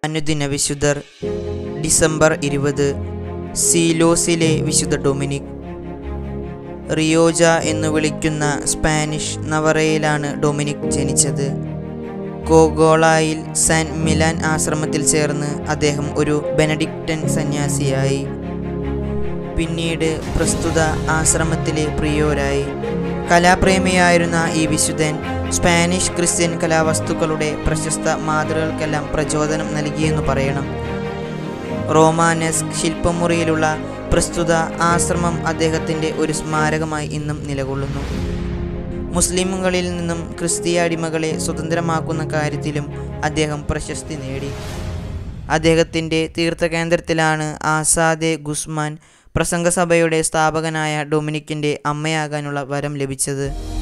അനുദിന വിശുദ്ധർ ഡിസംബർ ഇരുപത് സീലോസിലെ വിശുദ്ധ ഡൊമിനിക് റിയോജ എന്ന് വിളിക്കുന്ന സ്പാനിഷ് നവറയിലാണ് ഡൊമിനിക് ജനിച്ചത് കോഗോളായിൽ സാൻ മിലാൻ ആശ്രമത്തിൽ ചേർന്ന് അദ്ദേഹം ഒരു ബെനഡിക്റ്റൻ സന്യാസിയായി പിന്നീട് പ്രസ്തുത ആശ്രമത്തിലെ പ്രിയോരായി കലാപ്രേമിയായിരുന്ന ഈ വിശുദ്ധൻ സ്പാനിഷ് ക്രിസ്ത്യൻ കലാവസ്തുക്കളുടെ പ്രശസ്ത മാതൃകൾക്കെല്ലാം പ്രചോദനം നൽകിയെന്ന് പറയണം റോമാനസ്ക് ശില്പമുറിയിലുള്ള പ്രസ്തുത ആശ്രമം അദ്ദേഹത്തിൻ്റെ ഒരു സ്മാരകമായി ഇന്നും നിലകൊള്ളുന്നു മുസ്ലിമുകളിൽ നിന്നും ക്രിസ്തീയ അടിമകളെ സ്വതന്ത്രമാക്കുന്ന കാര്യത്തിലും അദ്ദേഹം പ്രശസ്തി നേടി അദ്ദേഹത്തിൻ്റെ തീർത്ഥകേന്ദ്രത്തിലാണ് ആസാദെ ഗുസ്മാൻ പ്രസംഗസഭയുടെ സ്ഥാപകനായ ഡൊമിനിക്കിൻ്റെ അമ്മയാകാനുള്ള വരം ലഭിച്ചത്